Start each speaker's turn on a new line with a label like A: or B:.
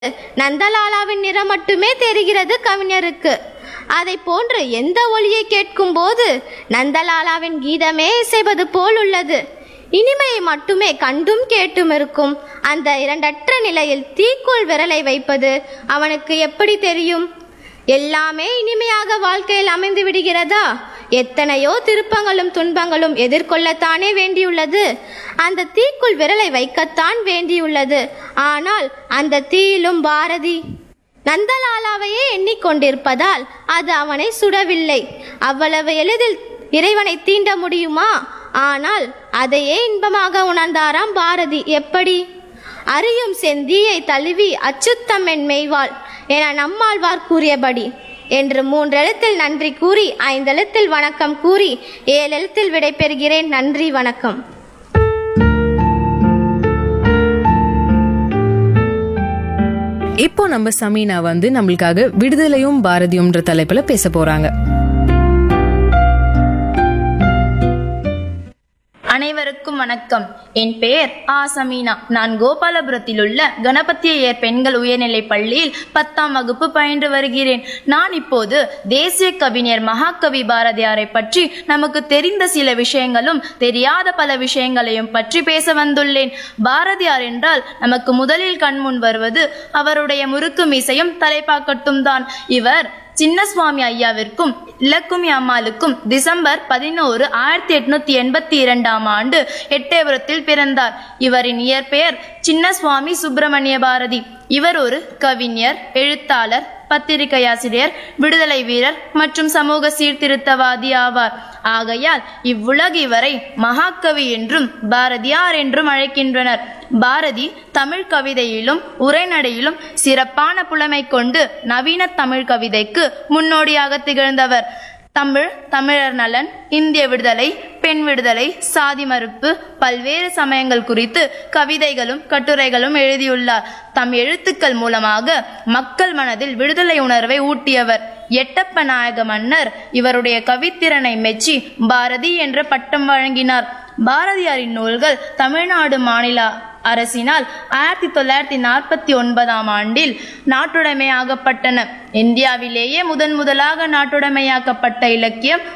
A: நந்தலாலாவின் நிறம் மட்டுமே தெரிகிறது கவிஞருக்கு அதை போன்று எந்த ஒளியை கேட்கும்போது நந்தலாலாவின் கீதமே இசைவது போல் உள்ளது இனிமையை மட்டுமே கண்டும் கேட்டும் இருக்கும் அந்த இரண்டற்ற நிலையில் தீக்குள் விரலை வைப்பது அவனுக்கு எப்படி தெரியும் எல்லாமே இனிமையாக வாழ்க்கையில் அமைந்து விடுகிறதா எத்தனையோ திருப்பங்களும் துன்பங்களும் எதிர்கொள்ளத்தானே வேண்டியுள்ளது அந்த தீக்குள் விரலை வைக்கத்தான் வேண்டியுள்ளது ஆனால் அந்த தீயிலும் பாரதி நந்தலாலாவையே எண்ணிக்கொண்டிருப்பதால் அது அவனை சுடவில்லை அவ்வளவு எளிதில் இறைவனை தீண்ட முடியுமா ஆனால் அதையே இன்பமாக உணர்ந்தாராம் பாரதி எப்படி அறியும் செந்தீயை தழுவி அச்சுத்தமென் மெய்வாள் என நம்மாழ்வார் கூறியபடி என்று மூன்றெழுத்தில் நன்றி கூறி ஐந்தெழுத்தில் வணக்கம் கூறி ஏழெழுத்தில் விடைபெறுகிறேன் நன்றி வணக்கம்
B: இப்போ நம்ம சமீனா வந்து நம்மளுக்காக விடுதலையும் பாரதியும்ன்ற தலைப்புல பேச போறாங்க
C: அனைவருக்கும் வணக்கம் என் பெயர் ஆ சமீனா நான் கோபாலபுரத்தில் உள்ள கணபதியர் பெண்கள் உயர்நிலைப் பள்ளியில் பத்தாம் வகுப்பு பயின்று வருகிறேன் நான் இப்போது தேசிய கவிஞர் மகாகவி பாரதியாரை பற்றி நமக்கு தெரிந்த சில விஷயங்களும் தெரியாத பல விஷயங்களையும் பற்றி பேச வந்துள்ளேன் பாரதியார் என்றால் நமக்கு முதலில் கண்முன் வருவது அவருடைய முறுக்கு மீசையும் தலைப்பாக்கட்டும் தான் இவர் சின்னசுவாமி ஐயாவிற்கும் இலக்குமி அம்மாளுக்கும் டிசம்பர் பதினோரு ஆயிரத்தி எட்நூத்தி எண்பத்தி இரண்டாம் ஆண்டு எட்டயபுரத்தில் பிறந்தார் இவரின் இயற்பெயர் சின்னசுவாமி சுப்பிரமணிய பாரதி இவர் ஒரு கவிஞர் எழுத்தாளர் பத்திரிகையாசிரியர் விடுதலை வீரர் மற்றும் சமூக சீர்திருத்தவாதி ஆவார் ஆகையால் இவ்வுலகு இவரை மகாகவி என்றும் பாரதியார் என்றும் அழைக்கின்றனர் பாரதி தமிழ் கவிதையிலும் உரைநடையிலும் சிறப்பான புலமை கொண்டு நவீன தமிழ் கவிதைக்கு முன்னோடியாக திகழ்ந்தவர் தமிழ் தமிழர் நலன் இந்திய விடுதலை பெண் விடுதலை சாதி மறுப்பு பல்வேறு சமயங்கள் குறித்து கவிதைகளும் கட்டுரைகளும் எழுதியுள்ளார் தம் எழுத்துக்கள் மூலமாக மக்கள் மனதில் விடுதலை உணர்வை ஊட்டியவர் எட்டப்ப நாயக மன்னர் இவருடைய கவித்திறனை மெச்சி பாரதி என்ற பட்டம் வழங்கினார் பாரதியாரின் நூல்கள் தமிழ்நாடு மாநில அரசினால் ஆயிரத்தி தொள்ளாயிரத்தி நாற்பத்தி ஒன்பதாம் ஆண்டில் நாட்டுடைமையாகப்பட்டன இந்தியாவிலேயே முதன் முதலாக நாட்டுடைமையாக்கப்பட்ட இலக்கியம்